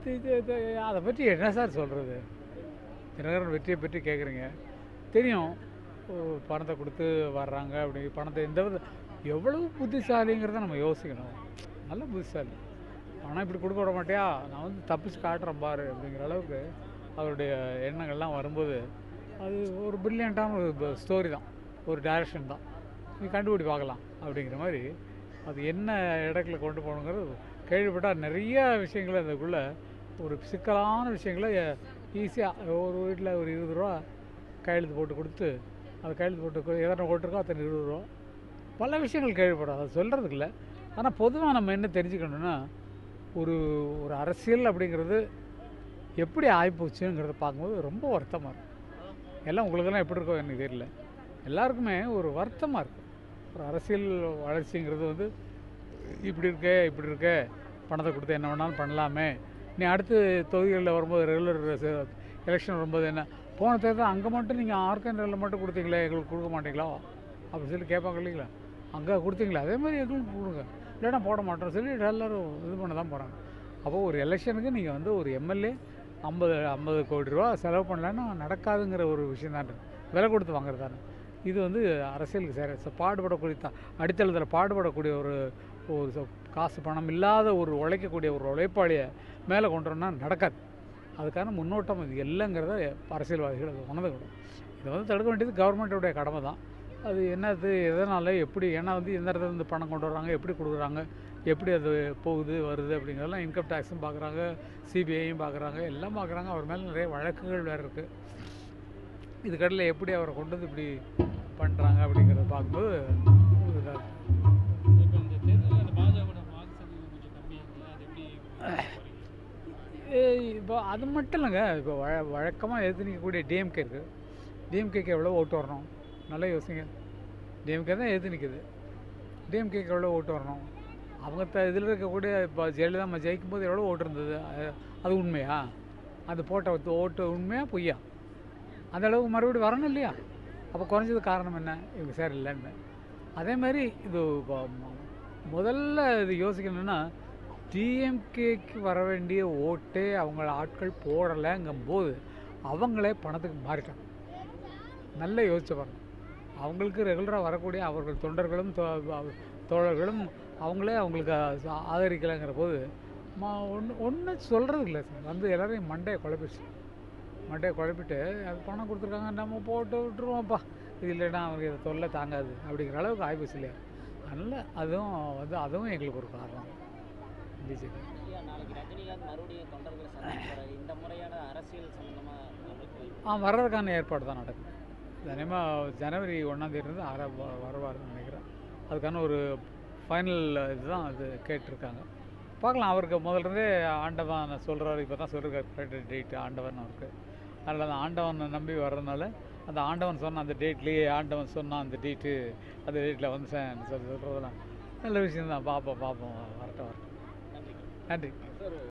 இது- இது- அதை பற்றி என்ன சார் சொல்கிறது தினகரன் வெற்றியை பற்றி கேட்குறீங்க தெரியும் ஓ, பணத்தை கொடுத்து வர்றாங்க அப்படி பணத்தை எந்த வித எவ்வளவு புத்திசாலிங்கிறத நம்ம யோசிக்கணும் நல்ல புத்திசாலி பணம் இப்படி கொடுக்க விட மாட்டியா நான் வந்து தப்பிச்சு காட்டுறேன் பாரு அப்படிங்கிற அளவுக்கு அவருடைய எண்ணங்கள்லாம் வரும்போது அது ஒரு பிரில்லியண்ட்டான ஒரு ஸ்டோரி தான் ஒரு டைரக்ஷன் தான் நீ கண்டுபிடி பார்க்கலாம் அப்படிங்கிற மாதிரி அது என்ன இடத்துல கொண்டு போகணுங்கிறது கேள்விப்பட்டால் நிறைய விஷயங்கள் அதுக்குள்ளே ஒரு சிக்கலான விஷயங்களை ஈஸியாக ஒரு வீட்டில் ஒரு இருபது ரூபா கையெழுத்து போட்டு கொடுத்து அது கையெழுத்து போட்டு எத்தனை ஓட்டிருக்கோ அத்தனை இருபது ரூபா பல விஷயங்கள் கேள்விப்படும் அது சொல்கிறதுக்கு இல்லை ஆனால் பொதுவாக நம்ம என்ன தெரிஞ்சுக்கணுன்னா ஒரு ஒரு அரசியல் அப்படிங்கிறது எப்படி ஆகிப்போச்சுங்கிறத பார்க்கும்போது ரொம்ப வருத்தமாக இருக்கும் எல்லாம் உங்களுக்கெல்லாம் எப்படி இருக்கோ எனக்கு தெரியல எல்லாருக்குமே ஒரு வருத்தமாக இருக்குது ஒரு அரசியல் வளர்ச்சிங்கிறது வந்து இப்படி இருக்கே இப்படி இருக்கே பணத்தை கொடுத்து என்ன வேணாலும் பண்ணலாமே நீ அடுத்து தொகுதிகளில் வரும்போது ரெகுலர் எலெக்ஷன் வரும்போது என்ன போன தேர்தல் அங்கே மட்டும் நீங்கள் ஆர்கன்றில் மட்டும் கொடுத்தீங்களே எங்களுக்கு கொடுக்க மாட்டீங்களா அப்படின்னு சொல்லி கேட்பாங்க இல்லைங்களா அங்கே கொடுத்தீங்களா அதே மாதிரி எங்களுக்கு கொடுங்க இல்லைன்னா போட மாட்டோம் சொல்லி எல்லோரும் இது பண்ண தான் போகிறாங்க அப்போ ஒரு எலெக்ஷனுக்கு நீங்கள் வந்து ஒரு எம்எல்ஏ ஐம்பது ஐம்பது கோடி ரூபா செலவு பண்ணலன்னா நடக்காதுங்கிற ஒரு விஷயம் தான் விலை கொடுத்து வாங்குறது தானே இது வந்து அரசியலுக்கு சேர ச- பாடுபடக்கூடிய த அடித்தளத்தில் பாடுபடக்கூடிய ஒரு ஒரு ச- காசு பணம் இல்லாத ஒரு உழைக்கக்கூடிய ஒரு உழைப்பாளியை மேலே கொண்டு வரணும்னா நடக்காது அதுக்கான முன்னோட்டம் இது இல்லைங்கிறத அரசியல்வாதிகள் அது உணர்ந்துக்கணும் இதை வந்து தடுக்க வேண்டியது கவர்மெண்ட்டோடைய கடமை தான் அது என்னது எதனால் எப்படி ஏன்னா வந்து எந்த இடத்துல இருந்து பணம் கொண்டு வர்றாங்க எப்படி கொடுக்குறாங்க எப்படி அது போகுது வருது அப்படிங்கிறதெல்லாம் இன்கம் டேக்ஸும் பார்க்குறாங்க சிபிஐயும் பார்க்குறாங்க எல்லாம் பார்க்குறாங்க அவர் மேலே நிறைய வழக்குகள் வேறு இருக்குது இதுக்கடையில் எப்படி அவரை கொண்டு வந்து இப்படி பண்ணுறாங்க அப்படிங்கிறத பார்க்கும்போது ஒரு இதா இருக்கு. இப்போ இந்த தேர்தலில் அந்த பாஜகவோட வாக்கு சதவீதம் கொஞ்சம் கம்மியாக இருக்குல்ல அது எப்படி போறீங்க? ஏய், இப்போ அது மட்டும் இல்லைங்க இப்போ வழ வழக்கமாக எதிர்த்து நிற்கக்கூடிய டிஎம்கே இருக்குது டிஎம்கேக்கு எவ்வளோ ஓட்டு வரணும் நல்லா யோசிங்க டிஎம்கே தான் எதிர்த்து நிற்குது டிஎம்கேக்கு எவ்வளோ ஓட்டு வரணும் அவங்க த இதில் இருக்கக்கூடிய இப்போ ஜெயலலிதா அம்மா ஜெயிக்கும் போது எவ்வளோ ஓட்டு இருந்தது அது- அது உண்மையா அது போட்ட ஒத்து- ஓட்டு உண்மையா பொய்யா அந்த அளவுக்கு மறுபடியும் வரணும் இல்லையா அப்போ குறைஞ்சது காரணம் என்ன இவங்க சார் இல்லைன்னு அதே மாதிரி இது இப்போ ம- முதல்ல இது யோசிக்கணும்னா டிஎம்கேக்கு வர வேண்டிய ஓட்டே அவங்கள ஆட்கள் போடலைங்கும் போது அவங்களே பணத்துக்கு மாறிட்டாங்க நல்லா யோசிச்சு பாருங்க அவங்களுக்கு ரெகுலராக வரக்கூடிய அவர்கள் தொண்டர்களும் தோ- தோழர்களும் அவங்களே அவங்களுக்கு ஆ- ஆதரிக்கலைங்கிற போது ஒன்று ஒன்று சொல்கிறது இல்லை சார் வந்து எல்லாரையும் மண்டையை குழப்பிச்சு மண்டையை குழப்பிட்டு அது பணம் கொடுத்துருக்காங்க நம்ம போட்டு விட்டுருவோம்ப்பா இது இல்லைன்னா அவங்களுக்கு இதை தொல்லை தாங்காது அப்படிங்கிற அளவுக்கு ஆயிப்போச்சு இல்லையா அதனால் அதுவும் வந்து அதுவும் எங்களுக்கு ஒரு காரணம் பிஜேபி ஐயா நாளைக்கு ரஜினிகாந்த் மறுபடியும் தொண்டர்களை சந்திக்க போறாரு இந்த முறையான அரசியல் சம்பந்தமா நம்மளுக்கு ஆ வர்றதுக்கான ஏற்பாடு தான் நடக்குது தினமாக ஜனவரி ஒன்றாந்தேதியிலேருந்து ஆற வருவார்னு நினைக்கிறேன் அதுக்கான ஒரு ஃபைனல் இதுதான் அது கேட்டிருக்காங்க பார்க்கலாம் அவருக்கு முதல்ல இருந்தே ஆண்டவன் சொல்கிறாரு இப்போ தான் சொல்லிருக்காரு டேட் ஆண்டவன் அவருக்கு அதனால் அந்த ஆண்டவனை நம்பி வர்றதுனால அந்த ஆண்டவன் சொன்ன அந்த டேட்லேயே ஆண்டவன் சொன்ன அந்த டேட்டு அந்த டேட்டில் வந்து சொல்லி சொல்கிறதெல்லாம் நல்ல விஷயம் தான் பார்ப்போம் பார்ப்போம் வரட்டும் வரட்டும் நன்றி நன்றி